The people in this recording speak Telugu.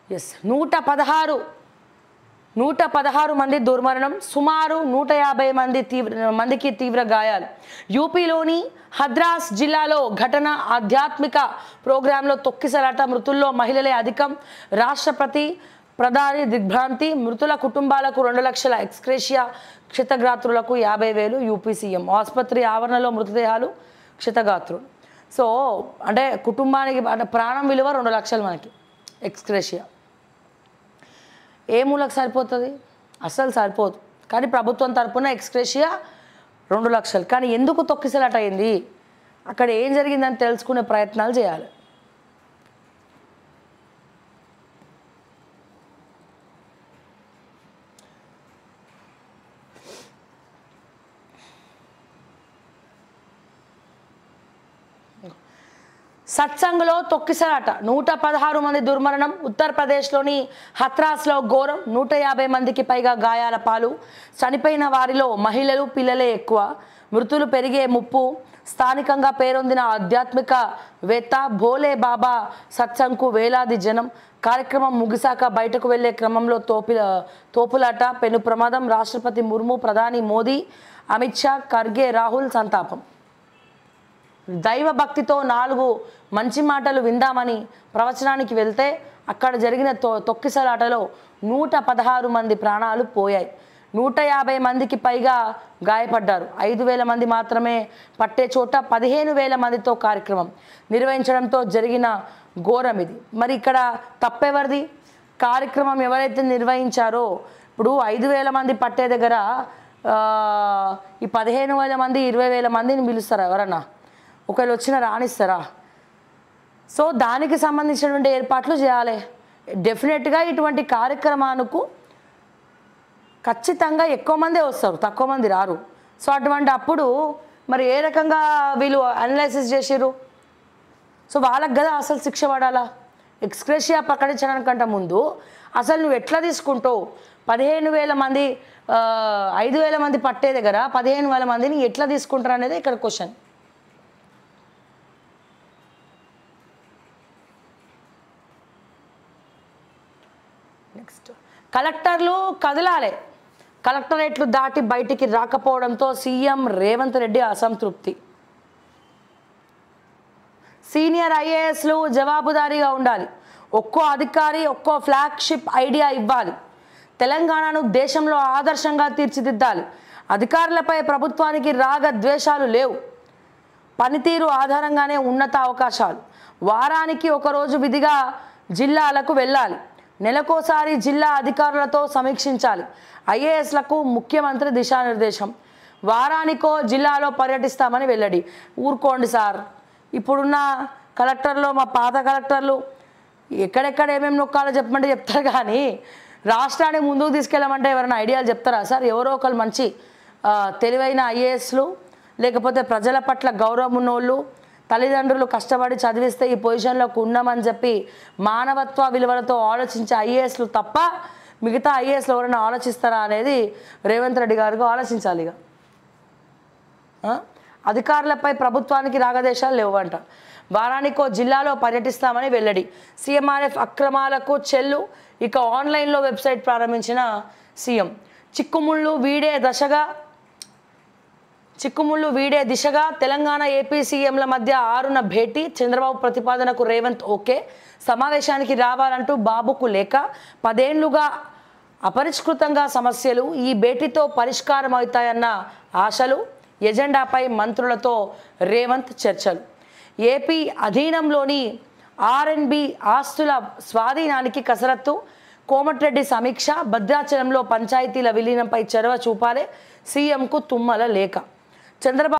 ఎస్ నూట పదహారు నూట పదహారు మంది దుర్మరణం సుమారు నూట యాభై మంది తీవ్ర మందికి తీవ్ర గాయాలు యూపీలోని హద్రాస్ జిల్లాలో ఘటన ఆధ్యాత్మిక ప్రోగ్రాంలో తొక్కిసలాట మృతుల్లో మహిళలే అధికం రాష్ట్రపతి ప్రధాని దిగ్భ్రాంతి మృతుల కుటుంబాలకు రెండు లక్షల ఎక్స్క్రేషియా క్షితగాత్రులకు యాభై వేలు యూపీ సీఎం ఆసుపత్రి ఆవరణలో మృతదేహాలు క్షితగాత్రులు సో అంటే కుటుంబానికి అంటే ప్రాణం విలువ రెండు లక్షలు మనకి ఎక్స్క్రేషియా ఏ మూలకు సరిపోతుంది అస్సలు సరిపోదు కానీ ప్రభుత్వం తరపున ఎక్స్క్రేషియా రెండు లక్షలు కానీ ఎందుకు తొక్కిసలాట అయింది అక్కడ ఏం జరిగిందని తెలుసుకునే ప్రయత్నాలు చేయాలి సత్సంగ్లో తొక్కిసలాట నూట పదహారు మంది దుర్మరణం ఉత్తరప్రదేశ్లోని హత్రాస్లో ఘోరం నూట యాభై మందికి పైగా గాయాల పాలు చనిపోయిన వారిలో మహిళలు పిల్లలే ఎక్కువ మృతులు పెరిగే ముప్పు స్థానికంగా పేరొందిన ఆధ్యాత్మిక వేత్త భోలే బాబా సత్సంగ్కు వేలాది జనం కార్యక్రమం ముగిశాక బయటకు వెళ్లే క్రమంలో తోపి తోపులాట పెను ప్రమాదం రాష్ట్రపతి ముర్ము ప్రధాని మోదీ అమిత్ షా ఖర్గే రాహుల్ సంతాపం దైవ భక్తితో నాలుగు మంచి మాటలు విందామని ప్రవచనానికి వెళ్తే అక్కడ జరిగిన తొ తొక్కిసలాటలో నూట పదహారు మంది ప్రాణాలు పోయాయి నూట యాభై మందికి పైగా గాయపడ్డారు ఐదు వేల మంది మాత్రమే పట్టే చోట పదిహేను వేల మందితో కార్యక్రమం నిర్వహించడంతో జరిగిన ఘోరం ఇది మరి ఇక్కడ తప్పెవరిది కార్యక్రమం ఎవరైతే నిర్వహించారో ఇప్పుడు ఐదు వేల మంది పట్టే దగ్గర ఆ, ఈ పదిహేను వేల మంది ఇరవై వేల మందిని పిలుస్తారా ఎవరన్నా ఒకవేళ వచ్చిన రాణిస్తారా సో దానికి సంబంధించినటువంటి ఏర్పాట్లు చేయాలి డెఫినెట్గా ఇటువంటి కార్యక్రమానికి ఖచ్చితంగా ఎక్కువ మందే వస్తారు తక్కువ మంది రారు సో అటువంటి అప్పుడు మరి ఏ రకంగా వీళ్ళు అనలైసిస్ చేసిర్రు సో వాళ్ళకి కదా అసలు శిక్ష పడాలా ఎక్స్క్రేషియా ప్రకటించడానికంటే ముందు అసలు నువ్వు ఎట్లా తీసుకుంటావు పదిహేను వేల మంది ఆ, ఐదు వేల మంది పట్టే దగ్గర పదిహేను వేల మందిని ఎట్లా తీసుకుంటారు అనేది ఇక్కడ క్వశ్చన్ నెక్స్ట్ కలెక్టర్లు కదలాలి కలెక్టరేట్లు దాటి బయటికి రాకపోవడంతో సీఎం రేవంత్ రెడ్డి అసంతృప్తి సీనియర్ ఐఏఎస్లు జవాబుదారీగా ఉండాలి ఒక్కో అధికారి ఒక్కో ఫ్లాగ్షిప్ ఐడియా ఇవ్వాలి తెలంగాణను దేశంలో ఆదర్శంగా తీర్చిదిద్దాలి అధికారులపై ప్రభుత్వానికి రాగ ద్వేషాలు లేవు పనితీరు ఆధారంగానే ఉన్నత అవకాశాలు వారానికి ఒకరోజు విధిగా జిల్లాలకు వెళ్ళాలి నెలకోసారి జిల్లా అధికారులతో సమీక్షించాలి ఐఏఎస్లకు ముఖ్యమంత్రి దిశానిర్దేశం వారానికో జిల్లాలో పర్యటిస్తామని వెల్లడి ఊరుకోండి సార్ ఇప్పుడున్న కలెక్టర్లు మా పాత కలెక్టర్లు ఎక్కడెక్కడ ఏమేమి నొక్కాలో చెప్పమంటే చెప్తారు కానీ రాష్ట్రాన్ని ముందుకు తీసుకెళ్ళమంటే ఎవరైనా ఐడియాలు చెప్తారా సార్ ఎవరో ఒకరు మంచి ఆ, తెలివైన ఐఏఎస్లు లేకపోతే ప్రజల పట్ల గౌరవం ఉన్నోళ్ళు తల్లిదండ్రులు కష్టపడి చదివిస్తే ఈ పొజిషన్లోకి ఉన్నామని చెప్పి మానవత్వ విలువలతో ఆలోచించే ఐఏఎస్లు తప్ప మిగతా ఐఏఎస్లు ఎవరైనా ఆలోచిస్తారా అనేది రేవంత్ రెడ్డి గారికి ఆలోచించాలి ఇక ఆ? అధికారులపై ప్రభుత్వానికి రాగదేశాలు లేవంట వారానికో జిల్లాలో పర్యటిస్తామని వెల్లడి సీఎంఆర్ఎఫ్ అక్రమాలకు చెల్లు ఇక ఆన్లైన్లో వెబ్సైట్ ప్రారంభించిన సీఎం చిక్కుముళ్ళు వీడే దశగా చిక్కుముళ్ళు వీడే దిశగా తెలంగాణ ఏపీ సీఎంల మధ్య ఆరున భేటీ చంద్రబాబు ప్రతిపాదనకు రేవంత్ ఓకే సమావేశానికి రావాలంటూ బాబుకు లేక పదేండ్లుగా అపరిష్కృతంగా సమస్యలు ఈ భేటీతో పరిష్కారం అవుతాయన్న ఆశలు ఎజెండాపై మంత్రులతో రేవంత్ చర్చలు ఏపీ అధీనంలోని ఆర్ఎన్బి ఆస్తుల స్వాధీనానికి కసరత్తు కోమటిరెడ్డి సమీక్ష భద్రాచలంలో పంచాయతీల విలీనంపై చొరవ చూపాలే సీఎంకు తుమ్మల లేఖ చంద్రబాబు